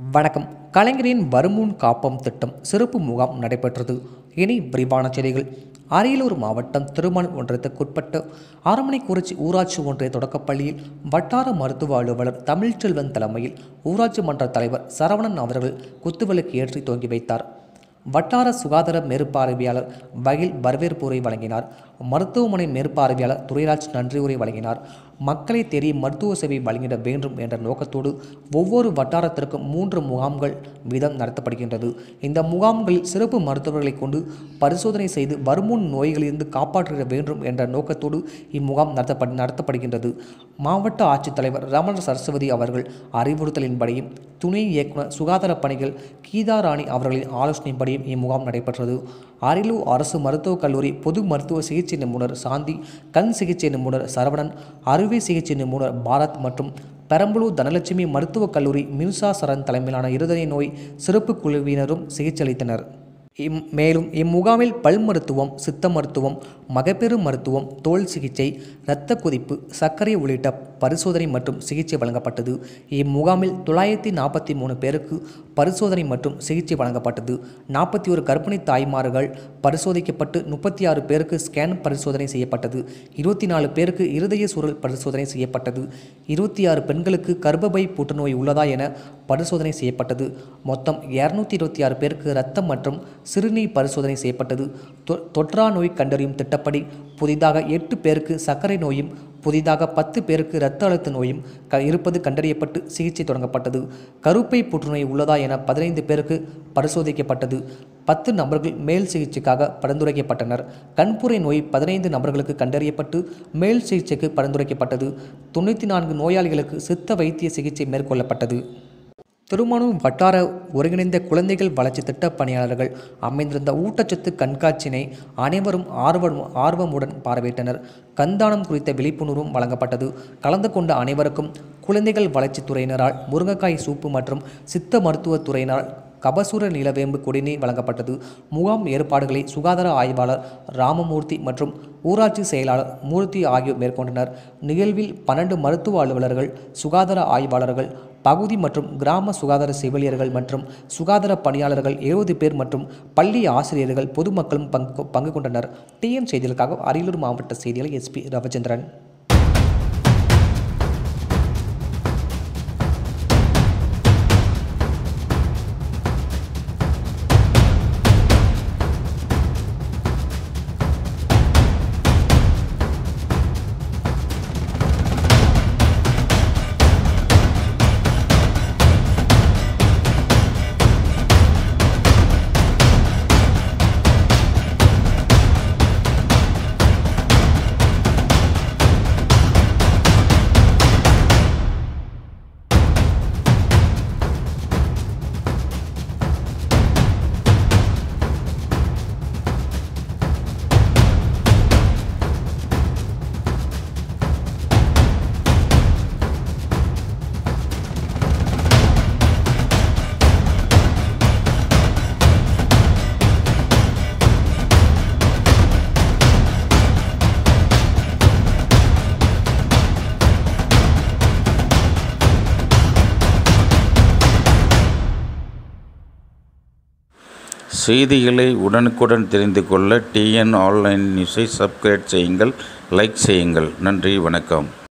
வணக்கம் கலைஞரின் வருமுன் காப்பம் திட்டம் சிறப்பு முகாம் நடைபெற்றது இனி விரிவான செய்திகள் அரியலூர் மாவட்டம் திருமண் ஒன்றியத்துக்குட்பட்ட அரமனைக்குறிச்சி ஊராட்சி ஒன்றிய தொடக்கப்பள்ளியில் வட்டார மருத்துவ அலுவலர் தமிழ்ச்செல்வன் தலைமையில் ஊராட்சி மன்ற தலைவர் சரவணன் அவர்கள் குத்துவிளக்கு ஏற்றி துவங்கி வைத்தார் வட்டார சுகாதார மேற்பார்வையாளர் வகில் வரவேற்புரை வழங்கினார் மருத்துவமனை மேற்பார்வையாளர் துரைராஜ் நன்றியுரை வழங்கினார் மக்களை தேடி மருத்துவ சேவை வழங்கிட வேண்டும் என்ற நோக்கத்தோடு ஒவ்வொரு வட்டாரத்திற்கும் மூன்று முகாம்கள் வீதம் நடத்தப்படுகின்றது இந்த முகாம்களில் சிறப்பு மருத்துவர்களை கொண்டு பரிசோதனை செய்து வருமுன் நோய்களிலிருந்து காப்பாற்ற வேண்டும் என்ற நோக்கத்தோடு இம்முகாம் நடத்தப்பட நடத்தப்படுகின்றது மாவட்ட ஆட்சித்தலைவர் ரமண சரஸ்வதி அவர்கள் அறிவுறுத்தலின்படியும் துணை இயக்குனர் சுகாதார பணிகள் கீதா ராணி அவர்களின் ஆலோசனைப்படியும் இம்முகாம் நடைபெற்றது அரியலூர் அரசு மருத்துவக் கல்லூரி பொது மருத்துவ சிகிச்சை நிபுணர் சாந்தி கண் சிகிச்சை நிபுணர் சரவணன் அறுவை சிகிச்சை நிபுணர் பாரத் மற்றும் பெரம்பலூர் தனலட்சுமி மருத்துவக் கல்லூரி மின்சா சரண் தலைமையிலான இருதய நோய் சிறப்பு குழுவினரும் சிகிச்சை அளித்தனர் இம் மேலும் இம்முகாமில் பல் மருத்துவம் சித்த மருத்துவம் மகப்பேறு மருத்துவம் தோல் சிகிச்சை இரத்த கொதிப்பு சர்க்கரை உள்ளிட்ட பரிசோதனை மற்றும் சிகிச்சை வழங்கப்பட்டது இம்முகாமில் தொள்ளாயிரத்தி நாற்பத்தி மூணு பேருக்கு பரிசோதனை மற்றும் சிகிச்சை வழங்கப்பட்டது நாற்பத்தி ஒரு கர்ப்பிணி தாய்மார்கள் பரிசோதிக்கப்பட்டு முப்பத்தி ஆறு பேருக்கு ஸ்கேன் பரிசோதனை செய்யப்பட்டது இருபத்தி நாலு பேருக்கு இருதய சுருள் பரிசோதனை செய்யப்பட்டது இருபத்தி ஆறு பெண்களுக்கு கர்ப்பப்பை புற்றுநோய் உள்ளதா என பரிசோதனை செய்யப்பட்டது மொத்தம் இரநூத்தி இருபத்தி ஆறு பேருக்கு இரத்தம் மற்றும் சிறுநீர் பரிசோதனை செய்யப்பட்டது தொ- தொற்றா நோய் கண்டறியும் திட்டப்படி புதிதாக எட்டு பேருக்கு சர்க்கரை நோயும் புதிதாக பத்து பேருக்கு இரத்த அழுத்த நோயும் க இருப்பது கண்டறியப்பட்டு சிகிச்சை தொடங்கப்பட்டது கருப்பை புற்றுநோய் உள்ளதா என பதினைந்து பேருக்கு பரிசோதிக்கப்பட்டது பத்து நபர்கள் மேல் சிகிச்சைக்காக பரிந்துரைக்கப்பட்டனர் கண்புரை நோய் பதினைந்து நபர்களுக்கு கண்டறியப்பட்டு மேல் சிகிச்சைக்கு பரிந்துரைக்கப்பட்டது தொண்ணூற்றி நான்கு நோயாளிகளுக்கு சித்த வைத்திய சிகிச்சை மேற்கொள்ளப்பட்டது திருமணம் வட்டார ஒருங்கிணைந்த குழந்தைகள் வளர்ச்சி திட்ட பணியாளர்கள் அமைந்திருந்த ஊட்டச்சத்து கண்காட்சியினை அனைவரும் ஆர்வம் ஆர்வமுடன் பார்வையிட்டனர் கண்தானம் குறித்த விழிப்புணர்வும் வழங்கப்பட்டது கலந்து கொண்ட அனைவருக்கும் குழந்தைகள் வளர்ச்சித் துறையினரால் முருங்கைக்காய் சூப்பு மற்றும் சித்த மருத்துவத் துறையினரால் கபசுர நிலவேம்பு குடிநீர் வழங்கப்பட்டது முகாம் ஏற்பாடுகளை சுகாதார ஆய்வாளர் ராமமூர்த்தி மற்றும் ஊராட்சி செயலாளர் மூர்த்தி ஆகியோர் மேற்கொண்டனர் நிகழ்வில் பன்னெண்டு மருத்துவ அலுவலர்கள் சுகாதார ஆய்வாளர்கள் பகுதி மற்றும் கிராம சுகாதார செவிலியர்கள் மற்றும் சுகாதார பணியாளர்கள் எழுபது பேர் மற்றும் பள்ளி ஆசிரியர்கள் பொதுமக்களும் பங்கு பங்கு கொண்டனர் டிஎன் செய்திகளுக்காக அரியலூர் மாவட்ட செய்தியாளர் எஸ்பி ரவிச்சந்திரன் செய்திகளை உடனுக்குடன் தெரிந்து கொள்ள டிஎன் ஆன்லைன் நியூஸை சப்ஸ்கிரைப் செய்யுங்கள் லைக் செய்யுங்கள் நன்றி வணக்கம்